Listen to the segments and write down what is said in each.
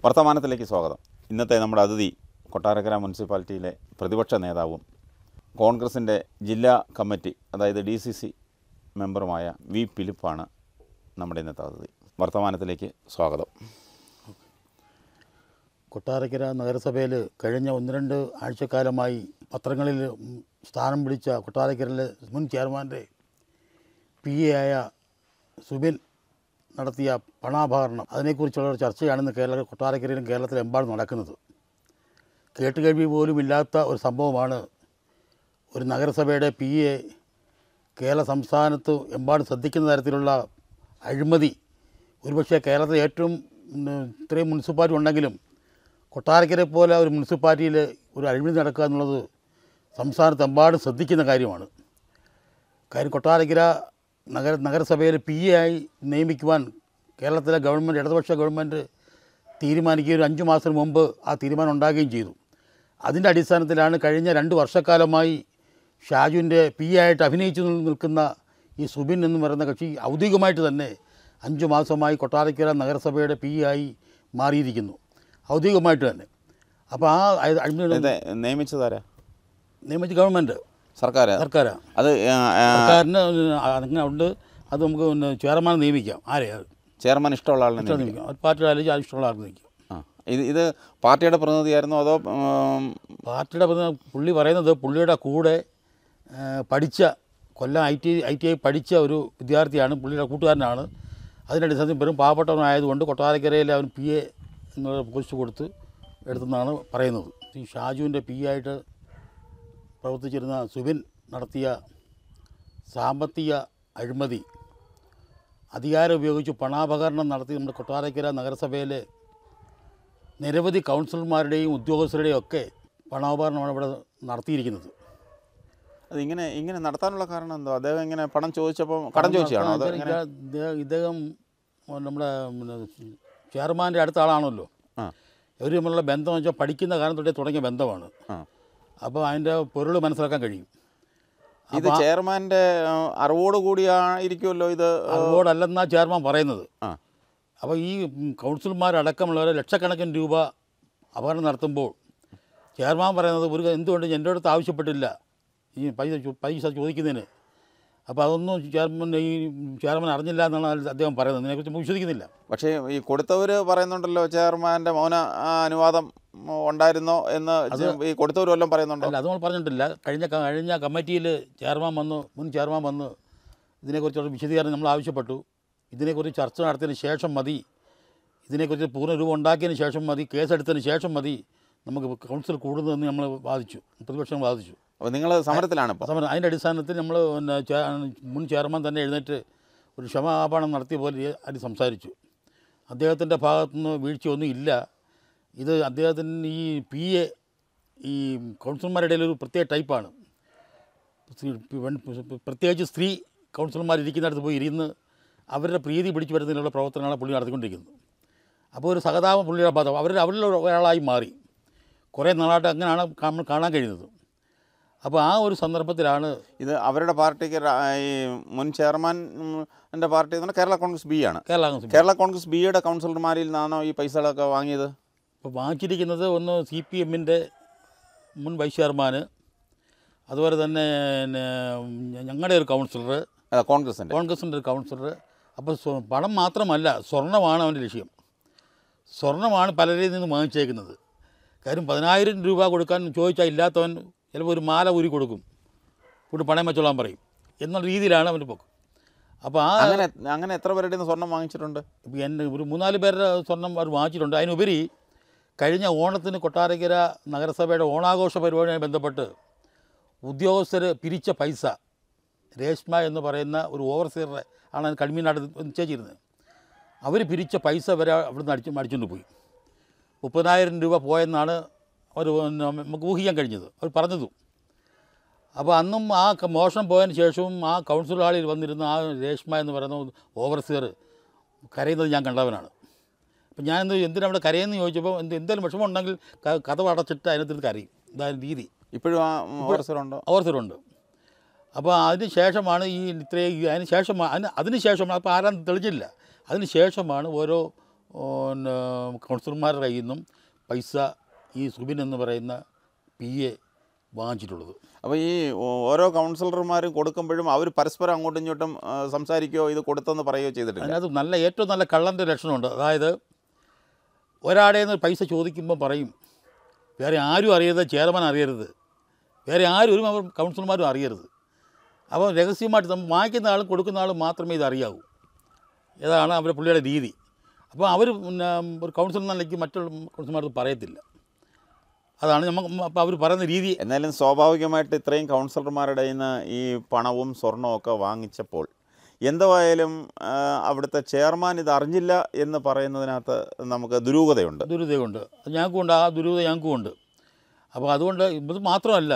വർത്തമാനത്തിലേക്ക് സ്വാഗതം ഇന്നത്തെ നമ്മുടെ അതിഥി കൊട്ടാരക്കര മുനിസിപ്പാലിറ്റിയിലെ പ്രതിപക്ഷ നേതാവും കോൺഗ്രസിൻ്റെ ജില്ലാ കമ്മിറ്റി അതായത് ഡി സി സി മെമ്പറുമായ വി ഫിലിപ്പാണ് നമ്മുടെ ഇന്നത്തെ അതിഥി വർത്തമാനത്തിലേക്ക് സ്വാഗതം കൊട്ടാരക്കര നഗരസഭയിൽ കഴിഞ്ഞ ഒന്ന് രണ്ട് ആഴ്ചക്കാലമായി പത്രങ്ങളിൽ ഉം സ്ഥാനം പിടിച്ച കൊട്ടാരക്കരയിലെ മുൻ ചെയർമാൻ്റെ പി എ ആയ സുബിൻ നടത്തിയ പണാപഹരണം അതിനെക്കുറിച്ചുള്ള ഒരു ചർച്ചയാണ് ഇന്ന് കേരള കൊട്ടാരക്കരയിലും കേരളത്തിലെമ്പാടും നടക്കുന്നത് കേട്ടുകേൾവി പോലും ഇല്ലാത്ത ഒരു സംഭവമാണ് ഒരു നഗരസഭയുടെ പി എ കേരള സംസ്ഥാനത്ത് എമ്പാടും ശ്രദ്ധിക്കുന്ന തരത്തിലുള്ള അഴിമതി ഒരുപക്ഷെ കേരളത്തിലെ ഏറ്റവും ഉം, ഇത്രയും മുനിസിപ്പാലിറ്റി ഉണ്ടെങ്കിലും കൊട്ടാരക്കര പോലെ ഒരു മുനിസിപ്പാലിറ്റിയിൽ ഒരു അഴിമതി നടക്കുക എന്നുള്ളത് സംസ്ഥാനത്തെമ്പാടും ശ്രദ്ധിക്കുന്ന കാര്യമാണ് കാര്യം കൊട്ടാരക്കര നഗര നഗരസഭയിൽ പി എ ആയി നിയമിക്കുവാൻ കേരളത്തിലെ ഗവൺമെൻറ് ഇടതുപക്ഷ ഗവൺമെൻറ് തീരുമാനിക്കുകയും ഒരു അഞ്ച് മാസത്തിന് മുമ്പ് ആ തീരുമാനം ഉണ്ടാകുകയും ചെയ്തു അതിൻ്റെ അടിസ്ഥാനത്തിലാണ് കഴിഞ്ഞ രണ്ട് വർഷക്കാലമായി ഷാജുവിൻ്റെ പി എ ആയിട്ട് അഭിനയിച്ചു നിൽ- നിൽക്കുന്ന ഈ സുബിൻ എന്ന് പറയുന്ന കക്ഷി ഔദ്യോഗികമായിട്ട് തന്നെ അഞ്ച് മാസമായി കൊട്ടാരക്കര നഗരസഭയുടെ പി എ ആയി മാറിയിരിക്കുന്നു ഔദ്യോഗികമായിട്ട് തന്നെ അപ്പോൾ ആ അഴി- അഴിമതി ഇത് നിയമിച്ചതാരാ നിയമിച്ച ഗവൺമെൻറ് സർക്കാർ സർക്കാരാണ് അത് ആ, ആ, സർക്കാരിന് അങ്ങനെ ഉണ്ട് അത് നമുക്ക് പിന്നെ ചെയർമാൻ നിയമിക്കാം ആരെയാ ചെയർമാൻ ഇഷ്ടമുള്ള ആളിനെ നിയമിക്കും. നിയമിക്കാം ഒരു പാർട്ടിയുടെ അല്ലെങ്കിൽ ഇഷ്ടമുള്ള ആൾക്ക് നിയമിക്കാം ആ ഇത് ഇത് പാർട്ടിയുടെ പ്രതിനിധിയായിരുന്നോ അതോ ഉം, പാർട്ടിയുടെ പ്രതിനിധി പുള്ളി പറയുന്നത് പുള്ളിയുടെ കൂടെ ആ, പഠിച്ച Kollam I T I T I പഠിച്ച ഒരു വിദ്യാർത്ഥിയാണ് പുള്ളിയുടെ കൂട്ടുകാരനാണ് അതിൻ്റെ അടിസ്ഥാനത്തിൽ വെറും പാവപ്പെട്ടവനായതുകൊണ്ട് കൊട്ടാരക്കരയിൽ അവൻ പി എ എന്നുള്ള പോസ്റ്റ് കൊടുത്ത് എടുത്തെന്നാണ് പറയുന്നത് ഈ ഷാജുവിൻ്റെ പി എ ആയിട്ട് പ്രവർത്തിച്ചിരുന്ന സുബിൻ നടത്തിയ സാമ്പത്തിക അഴിമതി അധികാരം ഉപയോഗിച്ച് പണാപകരണം നടത്തി നമ്മുടെ കൊട്ടാരക്കര നഗരസഭയിലെ നിരവധി കൗൺസിലർമാരുടെയും ഉദ്യോഗസ്ഥരുടെയും ഒക്കെ പണോപകരണമാണ് ഇവിടെ നടത്തിയിരിക്കുന്നത് അത് ഇങ്ങനെ ഇങ്ങനെ നടത്താനുള്ള കാരണം എന്തോ അദ്ദേഹം ഇങ്ങനെ പണം ചോദിച്ചപ്പോൾ കടം ചോദിച്ചാണോ അതോ കാരണം ഇങ്ങനെ ഇദ്ദേഹം- ഇദ്ദേഹം നമ്മുടെ പിന്നെ ചെയർമാൻ്റെ അടുത്ത ആളാണല്ലോ ആ ഇവർ തമ്മിലുള്ള ബന്ധം എന്ന് വെച്ചാൽ പഠിക്കുന്ന കാലം തൊട്ടേ തുടങ്ങിയ ബന്ധമാണ് ആ അപ്പോൾ അതിൻ്റെ പൊരുൾ മനസ്സിലാക്കാൻ കഴിയും ഇത് ചെയർമാൻ്റെ ആ, അറിവോട് കൂടിയായിരിക്കുമല്ലോ ഇത് അതുകൊണ്ടല്ലെന്നാ ചെയർമാൻ പറയുന്നത് ആ അപ്പോൾ ഈ ഉം, കൗൺസിലർമാരടക്കമുള്ളവരെ ലക്ഷക്കണക്കിന് രൂപ അപകടം നടത്തുമ്പോൾ ചെയർമാൻ പറയുന്നത് ഒരു എന്തുകൊണ്ട് എൻ്റെ അടുത്ത് ആവശ്യപ്പെട്ടില്ല ഈ പൈസ ചോ- പൈസ ചോദിക്കുന്നതിന് അപ്പോൾ അതൊന്നും ചെയർമാൻ ഈ ചെയർമാൻ അറിഞ്ഞില്ല എന്നാണ് അദ്ദേഹം പറയുന്നത് ഇതിനെക്കുറിച്ച് നമുക്ക് വിശ്വസിക്കുന്നില്ല പക്ഷേ ഈ കൊടുത്തവർ പറയുന്നുണ്ടല്ലോ ചെയർമാൻ്റെ മൗന ആ, അനുവാദം ഉം, ഉണ്ടായിരുന്നോ എന്ന് ഈ കൊടുത്തവർ വല്ലതും പറയുന്നുണ്ടോ അല്ല അത് നമ്മൾ പറഞ്ഞിട്ടില്ല കഴിഞ്ഞ ക- കഴിഞ്ഞ കമ്മിറ്റിയിൽ ചെയർമാൻ വന്ന് മുൻ ചെയർമാൻ വന്ന് ഇതിനെക്കുറിച്ചുള്ള വിശദീകരണം നമ്മൾ ആവശ്യപ്പെട്ടു ഇതിനെക്കുറിച്ച് ചർച്ച നടത്തിയതിന് ശേഷം മതി ഇതിനെക്കുറിച്ച് പൂർണ്ണ രൂപം ഉണ്ടാക്കിയതിന് ശേഷം മതി കേസെടുത്തതിന് ശേഷം മതി നമുക്ക് കൗൺസിൽ കൂടുന്നതെന്ന് നമ്മൾ വാദിച്ചു പ്രതിപക്ഷം വാദിച്ചു അപ്പോൾ നിങ്ങൾ സമരത്തിലാണ് ഇപ്പോൾ സമരം അതിൻ്റെ അടിസ്ഥാനത്തിൽ നമ്മൾ പിന്നെ ചെ- മുൻ ചെയർമാൻ തന്നെ എഴുന്നേറ്റ് ഒരു ക്ഷമാപണം നടത്തിയ പോലെ അതിൽ സംസാരിച്ചു അദ്ദേഹത്തിൻ്റെ ഭാഗത്തുനിന്ന് വീഴ്ചയൊന്നും ഇല്ല ഇത് അദ്ദേഹത്തിന് ഈ പി എ ഈ കൗൺസിലർമാരുടെ ഇടയിൽ ഒരു പ്രത്യേക ടൈപ്പാണ് സ്ത്രീ- പെൺ- പ്രത്യേകിച്ച് സ്ത്രീ കൗൺസിലർമാർ ഇരിക്കുന്നിടത്ത് പോയി ഇരുന്ന് അവരുടെ പ്രീതി പിടിച്ചു വരുന്നതിനുള്ള പ്രവർത്തനങ്ങളാണ് പുള്ളി നടത്തിക്കൊണ്ടിരിക്കുന്നത് അപ്പോൾ ഒരു സഹതാപം പുള്ളിയുടെ ഭാഗം അവർ അവരിൽ ഒരാളായി മാറി കുറേ നാളായിട്ട് അങ്ങനെയാണ് നമ്മൾ കാണാൻ കഴിയുന്നത് അപ്പോൾ ആ ഒരു സന്ദർഭത്തിലാണ് ഇത് അവരുടെ പാർട്ടിക്ക് ര- ഈ മുൻ ചെയർമാൻ ഉം, എൻ്റെ പാർട്ടി എന്ന് പറഞ്ഞാൽ കേരള കോൺഗ്രസ് ബി ആണ് കേരള കോൺഗ്രസ് കേരള കോൺഗ്രസ് ബിയുടെ കൗൺസിലർമാരിൽ നിന്നാണോ ഈ പൈസകളൊക്കെ വാങ്ങിയത് ഇപ്പോൾ വാങ്ങിച്ചിരിക്കുന്നത് ഒന്ന് സി പി എമ്മിൻ്റെ മുൻ വൈസ് ചെയർമാൻ അതുപോലെ തന്നെ പിന്നെ ഞങ്ങളുടെ ഒരു കൗൺസിലർ അല്ല കോൺഗ്രസിൻ്റെ കോൺഗ്രസിൻ്റെ ഒരു കൗൺസിലർ അപ്പോൾ സ്വ- പണം മാത്രമല്ല സ്വർണ്ണമാണ് അവൻ്റെ ലക്ഷ്യം സ്വർണ്ണമാണ് പലരിൽ നിന്ന് വാങ്ങിച്ചേക്കുന്നത് കാര്യം പതിനായിരം രൂപ കൊടുക്കാൻ ചോദിച്ചാൽ ഇല്ലാത്തവൻ ചിലപ്പോൾ ഒരു മാല ഊരി കൊടുക്കും കൂടി പണയം വെച്ചോളാൻ പറയും എന്നുള്ള രീതിയിലാണ് അവൻ്റെ പോക്ക് അപ്പോൾ ആ അങ്ങനെ അങ്ങനെ എത്ര പേരുടെ നിന്ന് സ്വർണം വാങ്ങിച്ചിട്ടുണ്ട് ഇപ്പം എൻ്റെ ഒരു മൂന്നാല് പേരുടെ സ്വർണം അവർ വാങ്ങിച്ചിട്ടുണ്ട് അതിനുപരി കഴിഞ്ഞ ഓണത്തിന് കൊട്ടാരക്കര നഗരസഭയുടെ ഓണാഘോഷ പരിപാടിയുമായി ബന്ധപ്പെട്ട് ഉദ്യോഗസ്ഥർ പിരിച്ച പൈസ രേഷ്മ എന്ന് പറയുന്ന ഒരു ഓവർസിയറുടെ ആണ് അതിന് കൺവീനായിട്ട് നിശ്ചയിച്ചിരുന്നത് അവർ പിരിച്ച പൈസ വരെ അവിടുന്ന് അടിച്ചു അടിച്ചുകൊണ്ട് പോയി മുപ്പതിനായിരം രൂപ പോയെന്നാണ് അവർ നമുക്ക് ഊഹിക്കാൻ കഴിഞ്ഞത് അവർ പറഞ്ഞതും അപ്പോൾ അന്നും ആ ക- മോഷണം പോയതിന് ശേഷവും ആ കൗൺസിൽ ഹാളിൽ വന്നിരുന്ന ആ രേഷ്മ എന്ന് പറയുന്ന ഓവർസിയർ കരയുന്നത് ഞാൻ കണ്ടവനാണ് അപ്പം ഞാൻ എന്ത് എന്തിനാ അവിടെ കരയെന്ന് ചോദിച്ചപ്പോൾ എന്ത് എന്തെങ്കിലും വിഷമം ഉണ്ടെങ്കിൽ ക- കഥ അടച്ചിട്ട് അതിനകത്ത് കരയും ഇതാണ് രീതി ഇപ്പോഴും ആ ഓവർസറുണ്ടോ ഓവർസിയറുണ്ട് അപ്പോൾ അതിന് ശേഷമാണ് ഈ ഇത്രയും ഈ അതിന് ശേഷം അതിന് അതിന് ശേഷം അപ്പോൾ ആരാന്ന് തെളിഞ്ഞില്ല അതിന് ശേഷമാണ് ഓരോ പിന്നെ കൗൺസിലർമാരുടെ കയ്യിൽ നിന്നും പൈസ ഈ സുബിൻ എന്ന് പറയുന്ന പി എ വാങ്ങിച്ചിട്ടുള്ളത് അപ്പോൾ ഈ ഓ- ഓരോ കൗൺസിലർമാരും കൊടുക്കുമ്പോഴും അവർ പരസ്പരം അങ്ങോട്ടും ഇങ്ങോട്ടും ആ, സംസാരിക്കുകയോ ഇത് കൊടുത്തെന്ന് പറയുകയോ ചെയ്തിട്ടില്ല അതിനകത്ത് നല്ല ഏറ്റവും നല്ല കള്ളൻ്റെ ലക്ഷണമുണ്ട് അതായത് ഒരാടെ നിന്ന് പൈസ ചോദിക്കുമ്പോൾ പറയും വേറെ ആരും അറിയരുത് ചെയർമാൻ അറിയരുത് വേറെ ആരും ഒരു മെമ്പർ കൗൺസിലർമാരും അറിയരുത് അപ്പോൾ രഹസ്യമായിട്ട് നമ്മൾ വാങ്ങിക്കുന്ന ആളും കൊടുക്കുന്ന ആളും മാത്രമേ ഇത് അറിയാവൂ ഇതാണ് അവരുടെ പുള്ളിയുടെ രീതി അപ്പോൾ അവർ പിന്നെ ഒരു കൗൺസിലർ നിലയ്ക്ക് മറ്റുള്ള കൗൺസിലർമാർക്ക് പറയത്തില്ല അതാണ് നമുക്ക് അപ്പോൾ അവർ പറയുന്ന രീതി എന്നാലും സ്വാഭാവികമായിട്ട് ഇത്രയും കൗൺസിലർമാരുടെ കയ്യിൽ നിന്ന് ഈ പണവും സ്വർണവും ഒക്കെ വാങ്ങിച്ചപ്പോൾ എന്തായാലും ആ, അവിടുത്തെ ചെയർമാൻ ഇത് അറിഞ്ഞില്ല എന്ന് പറയുന്നതിനകത്ത് നമുക്ക് ദുരൂഹതയുണ്ട് ദുരിതമുണ്ട് അത് ഞങ്ങൾക്കും ഉണ്ട് ആ ദുരിത ഞങ്ങൾക്കും ഉണ്ട് അപ്പോൾ അതുകൊണ്ട് ഇത് മാത്രമല്ല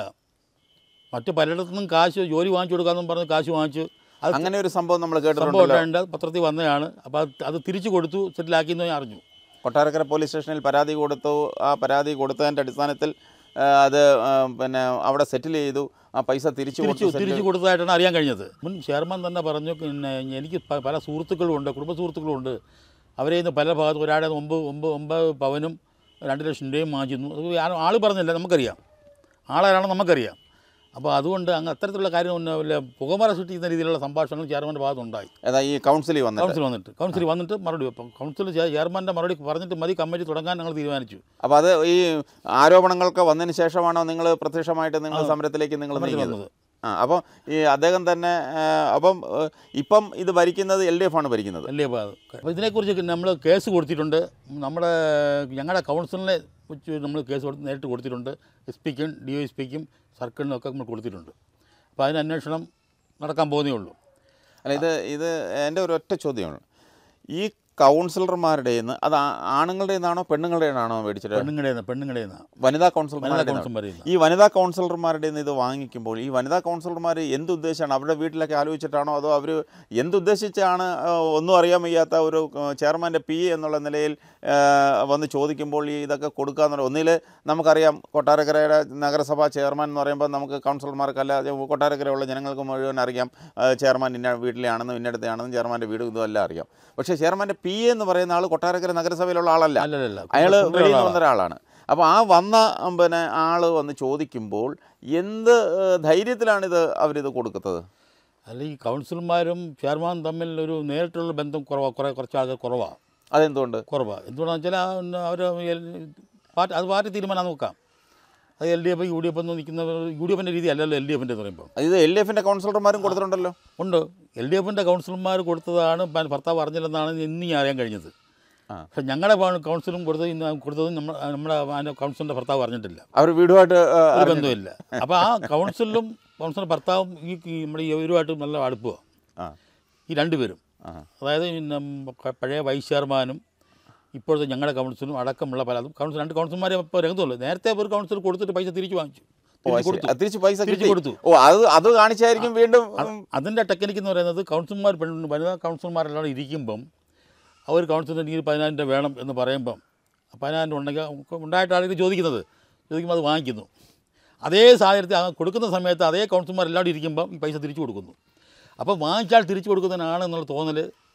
മറ്റ് പലയിടത്തു നിന്നും കാശ് ജോലി വാങ്ങിച്ചു കൊടുക്കാമെന്നും പറഞ്ഞ് കാശ് വാങ്ങിച്ചു അത് അങ്ങനെ ഒരു സംഭവം നമ്മൾ സംഭവം കേട്ടിട്ടുണ്ടല്ലോ ഉണ്ടായിട്ടുണ്ട് പത്രത്തിൽ വന്നതാണ് അപ്പോൾ അത് അത് തിരിച്ചു കൊടുത്തു സെറ്റിലാക്കിയെന്ന് ഞാൻ അറിഞ്ഞു കൊട്ടാരക്കര പോലീസ് സ്റ്റേഷനിൽ പരാതി കൊടുത്തു ആ പരാതി കൊടുത്തതിൻ്റെ അടിസ്ഥാനത്തിൽ ആ, അത് ആ, പിന്നെ അവിടെ സെറ്റിൽ ചെയ്തു ആ പൈസ തിരിച്ചു തിരിച്ചു കൊടുത്തു തിരിച്ചു കൊടുത്തതായിട്ടാണ് അറിയാൻ കഴിഞ്ഞത് മുൻ ചെയർമാൻ തന്നെ പറഞ്ഞു പിന്നെ എനിക്ക് പ- പല സുഹൃത്തുക്കളും ഉണ്ട് കുടുംബ സുഹൃത്തുക്കളും ഉണ്ട് അവരെ ഇന്ന് പല ഭാഗത്തും ഒരാടെ ഒമ്പത് ഒമ്പത് ഒമ്പത് പവനും രണ്ട് ലക്ഷം രൂപയും വാങ്ങിച്ചിരുന്നു അത് ആ- ആള് പറഞ്ഞില്ല നമുക്കറിയാം ആളാരാണെന്ന് നമുക്കറിയാം അപ്പോൾ അതുകൊണ്ട് അങ്ങ് അത്തരത്തിലുള്ള കാര്യം ഒന്നും വല്ല പുകമറ സൃഷ്ടിക്കുന്ന രീതിയിലുള്ള സംഭാഷണങ്ങൾ ചെയർമാൻ്റെ ഭാഗത്തുണ്ടായി ഏതാ ഈ കൗൺസിലിൽ വന്നിട്ട് കൗൺസിൽ വന്നിട്ട് കൗൺസിൽ വന്നിട്ട് മറുപടി അപ്പം കൗൺസിൽ ചെയർമാൻ്റെ മറുപടി പറഞ്ഞിട്ട് മതി കമ്മിറ്റി തുടങ്ങാൻ ഞങ്ങൾ തീരുമാനിച്ചു അപ്പോൾ അത് ഈ ആരോപണങ്ങളൊക്കെ വന്നതിന് ശേഷമാണോ നിങ്ങൾ പ്രത്യക്ഷമായിട്ട് നിങ്ങൾ ആ. സമരത്തിലേക്ക് നിങ്ങൾ സമരത്തിൽ നീങ്ങിയത് വന്നത് ആ അപ്പം ഈ അദ്ദേഹം തന്നെ ആ, അപ്പം ഏ, ഇപ്പം ഇത് ഭരിക്കുന്നത് എൽ ഡി എഫ് ആണ് ഭരിക്കുന്നത് വലിയ ഭാഗം അപ്പോൾ ഇതിനെക്കുറിച്ച് നമ്മൾ കേസ് കൊടുത്തിട്ടുണ്ട് നമ്മുടെ ഞങ്ങളുടെ കൗൺസിലിനെ വെച്ച് നമ്മൾ കേസ് കൊടുത്ത് നേരിട്ട് കൊടുത്തിട്ടുണ്ട് എസ് പിക്കും ഡി എസ് പിക്കും സർക്കിളിനും ഒക്കെ നമ്മൾ കൊടുത്തിട്ടുണ്ട് അപ്പോൾ അതിന് അന്വേഷണം നടക്കാൻ പോകുന്നേ ഉള്ളൂ അല്ല ഇത് ഇത് എൻ്റെ ഒരു ഒറ്റ ചോദ്യമാണ് ഈ കൗൺസിലർമാരുടെ നിന്ന് അത് ആ- ആണുങ്ങളുടെ നിന്നാണോ പെണ്ണുങ്ങളുടെ നിന്നാണോ മേടിച്ചിട്ട് പെണ്ണുങ്ങളുടെ പെണ്ണുങ്ങളുടെ വനിതാ വനിതാ കൗൺസിലർമാരുടെ കൗൺസിൽ പറയുന്നത് ഈ വനിതാ കൗൺസിലർമാരുടെ നിന്ന് ഇത് വാങ്ങിക്കുമ്പോൾ ഈ വനിതാ കൗൺസിലർമാർ എന്തുദ്ദേശമാണ് അവരുടെ വീട്ടിലൊക്കെ ആലോചിച്ചിട്ടാണോ അതോ അവർ എന്തുദ്ദേശിച്ചാണ് ആ, ഒന്നും അറിയാൻ വയ്യാത്ത ഒരു ചെയർമാൻ്റെ പി എന്നുള്ള നിലയിൽ ആ, വന്ന് ചോദിക്കുമ്പോൾ ഈ ഇതൊക്കെ കൊടുക്കുക എന്നുള്ള ഒന്നിൽ നമുക്കറിയാം കൊട്ടാരക്കരയുടെ നഗരസഭാ ചെയർമാൻ എന്ന് പറയുമ്പോൾ നമുക്ക് കൗൺസിലർമാർക്കല്ല കൊട്ടാരക്കരയുള്ള ജനങ്ങൾക്ക് മുഴുവൻ അറിയാം ആ, ചെയർമാൻ ഇന്ന വീട്ടിലെയാണെന്നും ഇന്നടത്തെയാണെന്നും ചെയർമാൻ്റെ വീട് ഇതും എല്ലാം അറിയാം പക്ഷേ ചെയർമാൻ്റെ പി എന്ന് പറയുന്ന ആൾ കൊട്ടാരക്കര നഗരസഭയിലുള്ള ആളല്ല അല്ലല്ല അയാൾ വെളിയിൽ നിന്ന് വന്ന ഒരാളാണ് അപ്പോൾ ആ വന്ന ഉം, പിന്നെ ആൾ വന്ന് ചോദിക്കുമ്പോൾ എന്ത് ഏഹ്, ധൈര്യത്തിലാണിത് അവരിത് കൊടുക്കുന്നത് അല്ല ഈ കൗൺസിലർമാരും ചെയർമാനും തമ്മിൽ ഒരു നേരിട്ടുള്ള ബന്ധം കുറവാ കുറേ കുറച്ച് ആൾക്കാർ കുറവാണ് അതെന്തുകൊണ്ട് കുറവാണ് എന്തുകൊണ്ടാണെന്ന് വെച്ചാൽ അവർ പാർട്ടി അത് പാർട്ടി തീരുമാനം നോക്കാം അത് L D F U D F എന്ന് നിൽക്കുന്നവർ യു ഡി എഫിൻ്റെ രീതി അല്ലല്ലോ എൽ ഡി എഫിൻ്റെ എന്ന് പറയുമ്പോൾ ഇത് എൽ ഡി എഫിൻ്റെ കൗൺസിലർമാരും കൊടുത്തിട്ടുണ്ടല്ലോ ഉണ്ട് എൽ ഡി എഫിൻ്റെ കൗൺസിലർമാർ കൊടുത്തതാണ് ഭ- ഭർത്താവ് അറിഞ്ഞില്ലെന്നാണ് ഇന്ന് ഞാൻ അറിയാൻ കഴിഞ്ഞത് ആ. പക്ഷേ ഞങ്ങളുടെ ഭാ- കൗൺസിലും കൊടുത്തത് ഇന്ന് കൊടുത്തത് നമ്മൾ നമ്മുടെ അതിൻ്റെ കൗൺസിലിൻ്റെ ഭർത്താവ് അറിഞ്ഞിട്ടില്ല അവർ വീടുമായിട്ട് ഏഹ്, ഒരു അറിഞ്ഞിട്ട്- ബന്ധമില്ല അപ്പോൾ ആ കൗൺസിലും കൗൺസിലിൻ്റെ ഭർത്താവും ഈ ഈ നമ്മുടെ ഈ ഇവരുമായിട്ട് നല്ല അടുപ്പമാണ് ആ ഈ രണ്ടുപേരും ആ അതായത് പിന്നെ പ- പഴയ വൈസ് ചെയർമാനും ഇപ്പോഴത്തെ ഞങ്ങളുടെ കൗൺസിലും അടക്കമുള്ള പല കൗൺസിൽ രണ്ട് കൗൺസിലർമാരെ ഇപ്പോൾ രംഗത്തുള്ളൂ നേരത്തെ ഒരു കൗൺസിൽ കൊടുത്തിട്ട് പൈസ തിരിച്ചു വാങ്ങിച്ചു ഓ തിരിച്ചു ശരി. കൊടുത്തു അത് തിരിച്ച് പൈസ തിരിച്ച് കിട്ടി കൊടുത്തു. ഓ അത് അത് കാണിച്ചായിരിക്കും വീണ്ടും ഉം, അതിൻ്റെ ടെക്നിക്ക് എന്ന് പറയുന്നത് കൗൺസിലർമാർ പെണ്ണ് വനിതാ കൗൺസിലർമാരെല്ലാം ഇരിക്കുമ്പം അവർ കൗൺസിലിൻ്റെ നീ പതിനായിരം രൂപ വേണം എന്ന് പറയുമ്പം പതിനായിരം രൂപ ഉണ്ടെങ്കിൽ ഉണ്ടായിട്ട് ആളുകൾ ചോദിക്കുന്നത് ചോദിക്കുമ്പോൾ അത് വാങ്ങിക്കുന്നു അതേ സാഹചര്യത്തിൽ ആ കൊടുക്കുന്ന സമയത്ത് അതേ കൗൺസിലർമാർ എല്ലാവരും ഇരിക്കുമ്പം ഈ പൈസ തിരിച്ചു കൊടുക്കുന്നു അപ്പോൾ വാങ്ങിച്ചാൽ തിരിച്ചു കൊടുക്കുന്നതിനാണ് എന്നുള്ള തോന്നൽ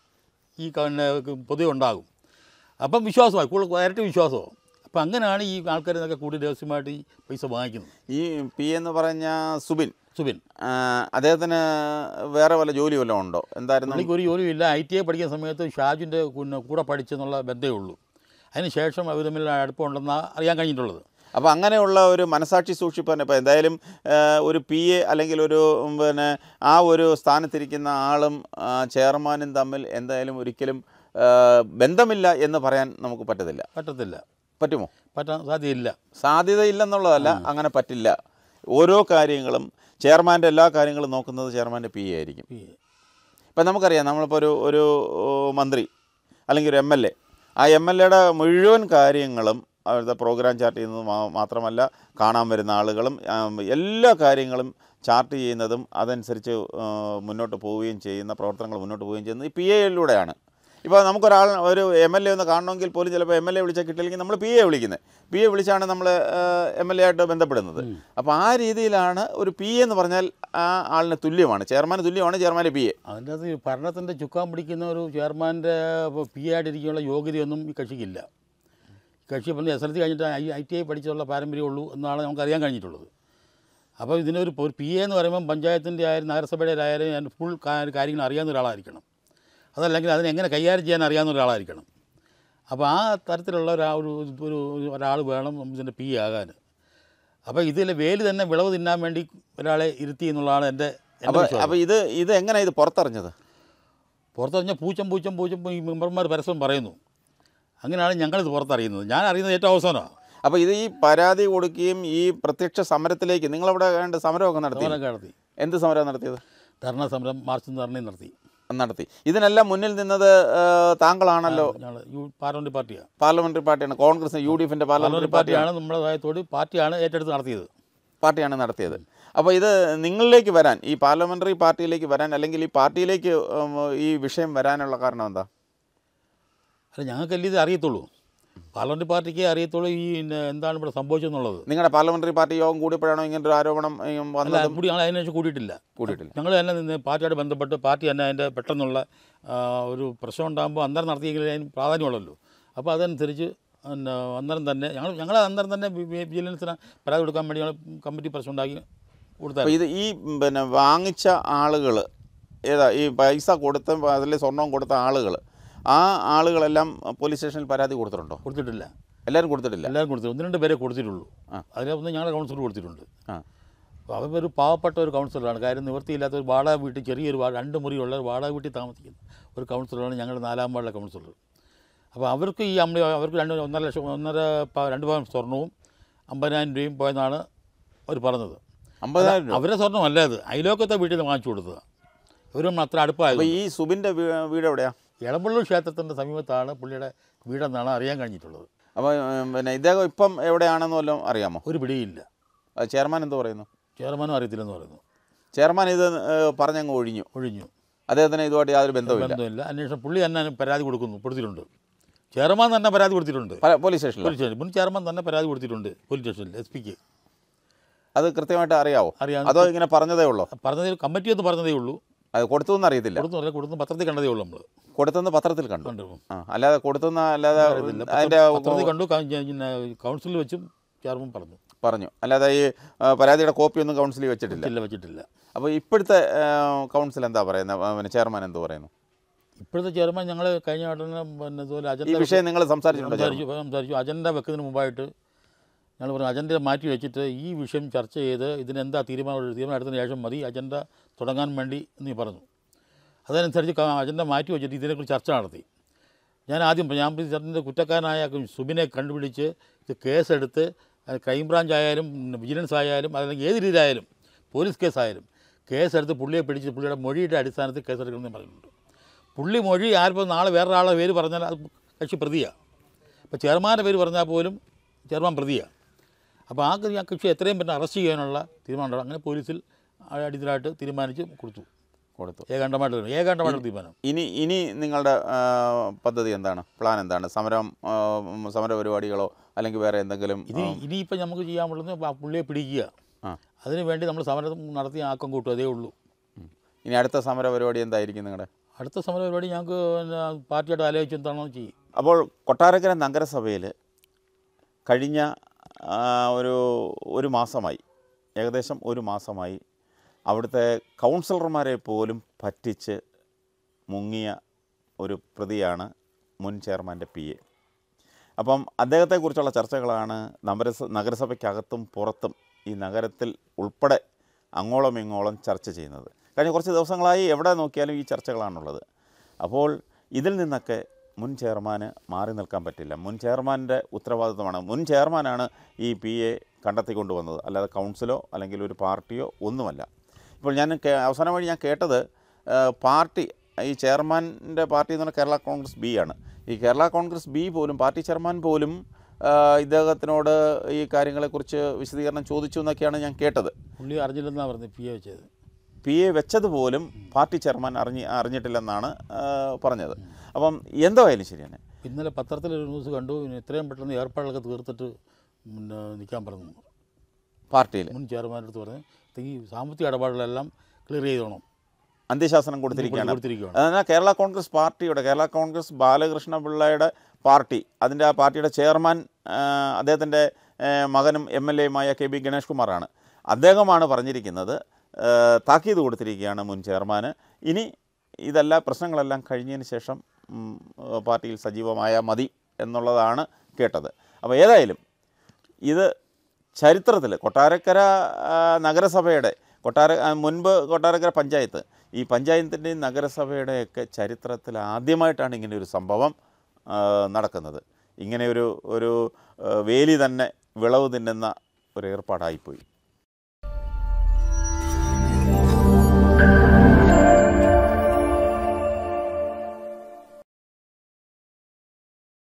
ഈ ക- പൊതുവെ ഉണ്ടാകും അപ്പം വിശ്വാസമായി കൂടുതൽ ഇരട്ടി വിശ്വാസമോ അപ്പം അങ്ങനെയാണ് ഈ ആൾക്കാർ നിന്നൊക്കെ കൂടി രഹസ്യമായിട്ട് ഈ പൈസ വാങ്ങിക്കുന്നത് ഈ പി എന്ന് പറഞ്ഞ സുബിൻ സുബിൻ ആ, അദ്ദേഹത്തിന് വേറെ വല്ല ജോലി വല്ലതും ഉണ്ടോ എന്തായിരുന്നു പുള്ളിക്ക് ഒരു ജോലിയില്ല ഐ ടി ഐ പഠിക്കുന്ന സമയത്ത് ഷാജിൻ്റെ പിന്നെ കൂടെ പഠിച്ചെന്നുള്ള ബന്ധമേ ഉള്ളൂ അതിന് ശേഷം അവർ തമ്മിൽ അടുപ്പമുണ്ടെന്നാണ് അറിയാൻ കഴിഞ്ഞിട്ടുള്ളത് അപ്പോൾ അങ്ങനെയുള്ള ഒരു മനസാക്ഷി സൂക്ഷിപ്പാൻ ഇപ്പോൾ എന്തായാലും ആ, ഒരു പി എ അല്ലെങ്കിൽ ഒരു ഉം, പിന്നെ ആ ഒരു സ്ഥാനത്തിരിക്കുന്ന ആളും ആ, ചെയർമാനും തമ്മിൽ എന്തായാലും ഒരിക്കലും ആ, ബന്ധമില്ല എന്ന് പറയാൻ നമുക്ക് പറ്റത്തില്ല പറ്റത്തില്ല പറ്റുമോ പറ്റാൻ സാധ്യതയില്ല സാധ്യതയില്ലെന്നുള്ളതല്ല അങ്ങനെ പറ്റില്ല ഓരോ കാര്യങ്ങളും ചെയർമാൻ്റെ എല്ലാ കാര്യങ്ങളും നോക്കുന്നത് ചെയർമാൻ്റെ പി എ ആയിരിക്കും ഈ ഇപ്പം നമുക്കറിയാം നമ്മളിപ്പോൾ ഒരു ഒരു ഓ, മന്ത്രി അല്ലെങ്കിൽ ഒരു എം എൽ എ ആ എം എൽ എയുടെ മുഴുവൻ കാര്യങ്ങളും അവിടുത്തെ പ്രോഗ്രാം ചാർട്ട് ചെയ്യുന്നത് മാ- മാത്രമല്ല കാണാൻ വരുന്ന ആളുകളും ആം, എല്ലാ കാര്യങ്ങളും ചാർട്ട് ചെയ്യുന്നതും അതനുസരിച്ച് ആ, മുന്നോട്ട് പോവുകയും ചെയ്യുന്ന പ്രവർത്തനങ്ങൾ മുന്നോട്ട് പോവുകയും ചെയ്യുന്നത് ഈ പി എയിലൂടെയാണ് ഇപ്പോൾ നമുക്കൊരാൾ ഒരു എം എൽ എ ഒന്ന് കാണണമെങ്കിൽ പോലും ചിലപ്പോൾ എം എൽ എ വിളിച്ചാൽ കിട്ടില്ലെങ്കിൽ നമ്മൾ പി എ വിളിക്കുന്നത് പി എ വിളിച്ചാണ് നമ്മൾ എം എൽ എ ആയിട്ട് ബന്ധപ്പെടുന്നത് അപ്പോൾ ആ രീതിയിലാണ് ഒരു പി എ എന്ന് പറഞ്ഞാൽ ആ ആളിന് തുല്യമാണ് ചെയർമാന് തുല്യമാണ് ചെയർമാൻ്റെ പി എ അതിൻ്റെ അത് ഭരണത്തിൻ്റെ ചുക്കാൻ പിടിക്കുന്ന ഒരു ചെയർമാൻ്റെ പി ആയിട്ടിരിക്കാനുള്ള യോഗ്യതയൊന്നും ഈ കക്ഷിക്കില്ല ഈ കക്ഷി പറഞ്ഞ് എസ് എൽ സി കഴിഞ്ഞിട്ട് ഐ ഐ ടി ഐ പഠിച്ചുള്ള പാരമ്പര്യമുള്ളൂ എന്നാണ് നമുക്ക് അറിയാൻ കഴിഞ്ഞിട്ടുള്ളത് അപ്പോൾ ഇതിനൊരു ഒരു പി എ എന്ന് പറയുമ്പം പഞ്ചായത്തിൻ്റെ ആയാലും നഗരസഭയുടെ ആയാലും ഞാൻ ഫുൾ കാര്യങ്ങൾ അറിയാവുന്ന ഒരാളായിരിക്കണം അതല്ലെങ്കിൽ അതിനെ എങ്ങനെ കൈകാര്യം ചെയ്യാൻ അറിയാവുന്ന ഒരാളായിരിക്കണം അപ്പോൾ ആ തരത്തിലുള്ള ഒരാ ഒരു ഒരു ഒരു ഒരാൾ വേണം ഇതിൻ്റെ പി എ ആകാൻ അപ്പോൾ ഇതിൽ വേല് തന്നെ വിളവ് തിന്നാൻ വേണ്ടി ഒരാളെ ഇരുത്തി എന്നുള്ളതാണ് എൻ്റെ എൻ്റെ അപ്പോൾ വിശ്വാസം. അപ്പോൾ ഇത് ഇത് എങ്ങനെ ഇത് പുറത്തറിഞ്ഞത് പുറത്തറിഞ്ഞ പൂച്ചം പൂച്ചം പൂച്ചം ഈ മെമ്പർമാർ പരസ്യം പറയുന്നു അങ്ങനെയാണ് ഞങ്ങളിത് പുറത്തറിയുന്നത് ഞാൻ അറിയുന്നത് ഏറ്റവും അവസാനമാണ് അപ്പോൾ ഇത് ഈ പരാതി കൊടുക്കുകയും ഈ പ്രത്യക്ഷ സമരത്തിലേക്ക് നിങ്ങളവിടെ വേണ്ട സമരമൊക്കെ നടത്തി സമരമൊക്കെ നടത്തി എന്ത് സമരമാണ് നടത്തിയത് ധർണ സമരം മാർച്ചും ധർണയും നടത്തി നടത്തി ഇതിനെല്ലാം മുന്നിൽ നിന്നത് ആ, താങ്കളാണല്ലോ ഞങ്ങൾ യു പാർലമെൻറ്റ് പാർട്ടിയാണ് പാർലമെന്ററി പാർട്ടിയാണ് കോൺഗ്രസ് യു ഡി എഫിന്റെ പാർലമെന്ററി പാർലമെൻറ്റ് പാർട്ടിയാണ് പാർട്ടിയാണ് നമ്മുടെ സഹായത്തോട് പാർട്ടിയാണ് ഏറ്റെടുത്ത് നടത്തിയത് പാർട്ടിയാണ് നടത്തിയത് അപ്പോൾ ഇത് നിങ്ങളിലേക്ക് വരാൻ ഈ പാർലമെന്ററി പാർട്ടിയിലേക്ക് വരാൻ അല്ലെങ്കിൽ ഈ പാർട്ടിയിലേക്ക് ഉം, ഈ വിഷയം വരാനുള്ള കാരണം എന്താ അല്ല ഞങ്ങൾക്കല്ലേ ഇത് അറിയത്തുള്ളൂ പാർലമെൻറ്റ് പാർട്ടിക്കേ അറിയത്തുള്ളൂ ഈ പിന്നെ എന്താണ് ഇവിടെ സംഭവിച്ചതെന്നുള്ളത് നിങ്ങളുടെ പാർലമെന്ററി പാർട്ടി യോഗം കൂടിയപ്പോഴാണോ ഇങ്ങനൊരു ആരോപണം ഉം, അല്ല വന്നതും കൂടി ഞങ്ങൾ അതിനനുസരിച്ച് കൂടിയിട്ടില്ല കൂടിയിട്ടില്ല ഞങ്ങൾ തന്നെ നിന്ന് പാർട്ടിയായിട്ട് ബന്ധപ്പെട്ട് പാർട്ടി തന്നെ അതിൻ്റെ പെട്ടെന്നുള്ള ആ, ഒരു പ്രശ്നം ഉണ്ടാകുമ്പോൾ അന്നേരം നടത്തിയെങ്കിൽ അതിന് പ്രാധാന്യമുള്ളല്ലോ അപ്പോൾ അതനുസരിച്ച് പിന്നെ അന്നേരം തന്നെ ഞങ്ങൾ ഞങ്ങൾ അന്നേരം തന്നെ വി- വി- വിജിലൻസിന് പരാതി കൊടുക്കാൻ വേണ്ടി ഞങ്ങൾ കമ്മിറ്റി പ്രശ്നം ഉണ്ടാക്കി അപ്പോൾ കൊടുത്തായിരുന്നു ഇത് ഈ ഉം, പിന്നെ വാങ്ങിച്ച ആളുകൾ ഏതാ ഈ പൈസ കൊടുത്ത അതിൽ സ്വർണം കൊടുത്ത ആളുകൾ ആ ആളുകളെല്ലാം പോലീസ് സ്റ്റേഷനിൽ പരാതി കൊടുത്തിട്ടുണ്ടോ കൊടുത്തിട്ടില്ല എല്ലാവരും കൊടുത്തിട്ടില്ല എല്ലാവരും കൊടുത്തു ഒന്ന് രണ്ട് പേരെ കൊടുത്തിട്ടുള്ളൂ ആ. അതിലൊന്ന് ഞങ്ങളുടെ കൗൺസിലർ കൊടുത്തിട്ടുണ്ട് ആ അപ്പോൾ അവർ ഒരു പാവപ്പെട്ട ഒരു കൗൺസിലറാണ് കാര്യം നിവൃത്തിയില്ലാത്ത ഒരു വാടക വീട്ടിൽ ചെറിയൊരു വാ- രണ്ട് മുറിയുള്ള ഒരു വാടക വീട്ടിൽ താമസിക്കുന്ന ഒരു കൗൺസിലറാണ് ഞങ്ങളുടെ നാലാം വാർഡിലെ കൗൺസിലർ അപ്പോൾ അവർക്ക് ഈ അമ്മ അവർക്ക് രണ്ട് ഒന്നര ലക്ഷം ഒന്നര പ- രണ്ട് പവൻ സ്വർണവും അമ്പതിനായിരം രൂപയും പോയെന്നാണ് അവർ പറഞ്ഞത് അമ്പതിനായിരം രൂപ അവരുടെ സ്വർണ്ണമല്ല അത് അയലോക്കത്തെ വീട്ടിൽ നിന്ന് വാങ്ങിച്ചു കൊടുത്തതാണ് ഇവരും അത്ര അടുപ്പമായത് അപ്പോൾ ഈ സുബിൻ്റെ വീ- വീട് എവിടെയാ എളമ്പള്ളൂർ ക്ഷേത്രത്തിൻ്റെ സമീപത്താണ് പുള്ളിയുടെ വീടെന്നാണ് അറിയാൻ കഴിഞ്ഞിട്ടുള്ളത് അപ്പോൾ ഉം, പിന്നെ ഇദ്ദേഹം ഇപ്പം എവിടെയാണെന്ന് വല്ലതും അറിയാമോ ഒരു പിടിയില്ല അത് ചെയർമാൻ എന്ത് പറയുന്നു ചെയർമാനും അറിയത്തില്ലെന്ന് പറയുന്നു ചെയർമാൻ ഇത് ഏഹ്, പറഞ്ഞങ്ങ് ഒഴിഞ്ഞു ഒഴിഞ്ഞു അദ്ദേഹത്തിന് ഇതുമായിട്ട് യാതൊരു ബന്ധവുമില്ല ബന്ധമില്ല അന്വേഷണം പുള്ളി തന്നെ പരാതി കൊടുക്കുന്നു കൊടുത്തിട്ടുണ്ട് ചെയർമാൻ തന്നെ പരാതി കൊടുത്തിട്ടുണ്ട് പല- പോലീസ് സ്റ്റേഷനിൽ പോലീസ് സ്റ്റേഷൻ മുൻ ചെയർമാൻ തന്നെ പരാതി കൊടുത്തിട്ടുണ്ട് പോലീസ് സ്റ്റേഷനിൽ എസ് പിക്ക് അത് കൃത്യമായിട്ട് അറിയാവോ അറിയാം അതോ ഇങ്ങനെ പറഞ്ഞതേ ഉള്ളൂ പറഞ്ഞതേ കമ്മിറ്റി എന്ന് പറഞ്ഞതേ ഉള്ളൂ അത് കൊടുത്തൊന്നും അറിയത്തില്ല കൊടുത്തു പറഞ്ഞാൽ കൊടുത്തു പത്രത്തിൽ കണ്ടതേ ഉള്ളൂ നമ്മൾ കൊടുത്തെന്ന് പത്രത്തിൽ കണ്ടു കണ്ടു ആ അല്ലാതെ കൊടുത്തെന്ന് അല്ലാതെ അറിയത്തില്ല. അതിൻ്റെ പത്രത്തിൽ കണ്ടു ക- പിന്നെ കൗൺസിലിൽ വെച്ചും ചെയർമാൻ പറഞ്ഞു പറഞ്ഞു അല്ലാതെ ഈ ആ, പരാതിയുടെ കോപ്പി ഒന്നും കൗൺസിലിൽ വെച്ചിട്ടില്ല ഇല്ല വെച്ചിട്ടില്ല അപ്പോൾ ഇപ്പോഴത്തെ ആ, കൗൺസിൽ എന്താ പറയുന്നത് ആ, പിന്നെ ചെയർമാൻ എന്ത് പറയുന്നു ഇപ്പോഴത്തെ ചെയർമാൻ ഞങ്ങൾ കഴിഞ്ഞ വട്ടം പിന്നെ ഇതുപോലെ ഈ അജണ്ട വിഷയം നിങ്ങൾ സംസാരിച്ചിട്ടുണ്ടോ ചെയർമാൻ? സംസാരിച്ചു സംസാരിച്ചു അജണ്ട വെക്കുന്നതിന് മുമ്പായിട്ട് ഞങ്ങൾ പറഞ്ഞു അജണ്ട മാറ്റി വെച്ചിട്ട് ഈ വിഷയം ചർച്ച ചെയ്ത് ഇതിനെന്താ തീരുമാനം തീരുമാനം എടുത്തതിന് ശേഷം മതി അജണ്ട തുടങ്ങാൻ വേണ്ടി എന്ന് പറഞ്ഞു അതനുസരിച്ച് ക- അജണ്ട മാറ്റി വെച്ചിട്ട് ഇതിനെക്കുറിച്ച് ചർച്ച നടത്തി ഞാൻ ആദ്യം ഞാൻ ഇതിൻ്റെ കുറ്റക്കാരനായ സുബിനെ കണ്ടുപിടിച്ച് ഇത് കേസെടുത്ത് അത് ക്രൈംബ്രാഞ്ച് ആയാലും വിജിലൻസ് ആയാലും അല്ലെങ്കിൽ ഏത് രീതിയിലായാലും പോലീസ് കേസായാലും കേസെടുത്ത് പുള്ളിയെ പിടിച്ച് പുള്ളിയുടെ മൊഴിയുടെ അടിസ്ഥാനത്തിൽ കേസെടുക്കണമെന്ന് പറഞ്ഞിട്ടുണ്ട് പുള്ളി മൊഴി ആരിപ്പോൾ നാളെ വേറൊരാളെ പേര് പറഞ്ഞാൽ അത് കക്ഷി പ്രതിയാണ് ഇപ്പോൾ ചെയർമാൻ്റെ പേര് പറഞ്ഞാൽ പോലും ചെയർമാൻ പ്രതിയാണ് അപ്പോൾ ആ കക്ഷി- ആ കക്ഷി എത്രയും പെട്ടെന്ന് അറസ്റ്റ് ചെയ്യാനുള്ള തീരുമാനം അങ്ങനെ പോലീസിൽ അടിയന്തരമായിട്ട് തീരുമാനിച്ച് കൊടുത്തു കൊടുത്തു ഏകാണ്ടമായിട്ട് ഏകാണ്ടമായിട്ട് തീരുമാനം ഇനി ഇനി നിങ്ങളുടെ ആ, പദ്ധതി എന്താണ് പ്ലാൻ എന്താണ് സമരം ആ, ഉം, സമര പരിപാടികളോ അല്ലെങ്കിൽ വേറെ എന്തെങ്കിലും ഇനി ഇനിയിപ്പോൾ നമുക്ക് ചെയ്യാൻ പറ്റുന്നത് ആ പുള്ളിയെ പിടിക്കുക ആ അതിന് വേണ്ടി നമ്മൾ സമരം നടത്തി ആക്കം കൂട്ടും അതേ ഉള്ളൂ ഉം. ഇനി അടുത്ത സമര പരിപാടി എന്തായിരിക്കും നിങ്ങളുടെ അടുത്ത സമര പരിപാടി ഞങ്ങൾക്ക് പിന്നെ പാർട്ടിയായിട്ട് ആലോചിച്ച് എന്താണോ ചെയ്യും അപ്പോൾ കൊട്ടാരക്കര നഗരസഭയിൽ കഴിഞ്ഞ ആ, ഒരു ഒരു മാസമായി ഏകദേശം ഒരു മാസമായി അവിടുത്തെ കൗൺസിലർമാരെ പോലും പറ്റിച്ച് മുങ്ങിയ ഒരു പ്രതിയാണ് മുൻ ചെയർമാൻ്റെ പി എ അപ്പം അദ്ദേഹത്തെക്കുറിച്ചുള്ള ചർച്ചകളാണ് നഗരസ നഗരസഭയ്ക്കകത്തും പുറത്തും ഈ നഗരത്തിൽ ഉൾപ്പെടെ അങ്ങോളം ഇങ്ങോളം ചർച്ച ചെയ്യുന്നത് കഴിഞ്ഞ കുറച്ച് ദിവസങ്ങളായി എവിടെ നോക്കിയാലും ഈ ചർച്ചകളാണുള്ളത് അപ്പോൾ ഇതിൽ നിന്നൊക്കെ മുൻ ചെയർമാന് മാറി നിൽക്കാൻ പറ്റില്ല മുൻ ചെയർമാൻ്റെ ഉത്തരവാദിത്വമാണ് മുൻ ചെയർമാനാണ് ഈ പി എ കണ്ടെത്തിക്കൊണ്ടുവന്നത് അല്ലാതെ കൗൺസിലോ അല്ലെങ്കിൽ ഒരു പാർട്ടിയോ ഒന്നുമല്ല ഇപ്പോൾ ഞാൻ കേ- അവസാനം വഴി ഞാൻ കേട്ടത് ആ, പാർട്ടി ഈ ചെയർമാൻ്റെ പാർട്ടി എന്ന് പറഞ്ഞാൽ കേരള കോൺഗ്രസ് ബി ആണ് ഈ കേരള കോൺഗ്രസ് ബി പോലും പാർട്ടി ചെയർമാൻ പോലും ആ, ഇദ്ദേഹത്തിനോട് ഈ കാര്യങ്ങളെക്കുറിച്ച് വിശദീകരണം ചോദിച്ചു എന്നൊക്കെയാണ് ഞാൻ കേട്ടത് പുള്ളി അറിഞ്ഞില്ലെന്നാണ് പറഞ്ഞത് പി എ വെച്ചത് പി എ വെച്ചതുപോലും പാർട്ടി ചെയർമാൻ അറിഞ്ഞ് അറിഞ്ഞിട്ടില്ലെന്നാണ് ആ, പറഞ്ഞത് അപ്പം എന്തോ ആയാലും ശരി തന്നെ ഇന്നലെ പത്രത്തിലൊരു ന്യൂസ് കണ്ടു ഇനി എത്രയും പെട്ടെന്ന് ഏർപ്പാടുകളൊക്കെ തീർത്തിട്ട് പിന്നെ നിൽക്കാൻ പറഞ്ഞു പാർട്ടിയിൽ മുൻ ചെയർമാൻ്റെ അടുത്ത് പറഞ്ഞ് ഈ സാമ്പത്തിക ഇടപാടുകളെല്ലാം ക്ലിയർ ചെയ്തോണം അന്ത്യശാസനം കൊടുത്തിരിക്കുകയാണ് കൊടുത്തിരിക്കുകയാണ് എന്നാൽ കേരള കോൺഗ്രസ് പാർട്ടിയുടെ കേരള കോൺഗ്രസ് ബാലകൃഷ്ണ പിള്ളയുടെ പാർട്ടി അതിൻ്റെ ആ പാർട്ടിയുടെ ചെയർമാൻ ആ, അദ്ദേഹത്തിൻ്റെ ആ, മകനും എം എൽ എയുമായ കെ ബി ഗണേഷ് കുമാറാണ് അദ്ദേഹമാണ് പറഞ്ഞിരിക്കുന്നത് ആ, താക്കീത് കൊടുത്തിരിക്കുകയാണ് മുൻ ചെയർമാന് ഇനി ഇതെല്ലാം പ്രശ്നങ്ങളെല്ലാം കഴിഞ്ഞതിന് ശേഷം ഉം, പാർട്ടിയിൽ സജീവമായ മതി എന്നുള്ളതാണ് കേട്ടത് അപ്പോൾ ഏതായാലും ഇത് ചരിത്രത്തിൽ കൊട്ടാരക്കര ആ, നഗരസഭയുടെ കൊട്ടാര ആ, മുൻപ് കൊട്ടാരക്കര പഞ്ചായത്ത് ഈ പഞ്ചായത്തിൻ്റെയും നഗരസഭയുടെയൊക്കെ ചരിത്രത്തിൽ ആദ്യമായിട്ടാണ് ഇങ്ങനെ ഒരു സംഭവം ആ, നടക്കുന്നത് ഇങ്ങനെ ഒരു ഒരു ആ, വേലി തന്നെ വിളവ് തിന്നുന്ന ഒരു ഏർപ്പാടായിപ്പോയി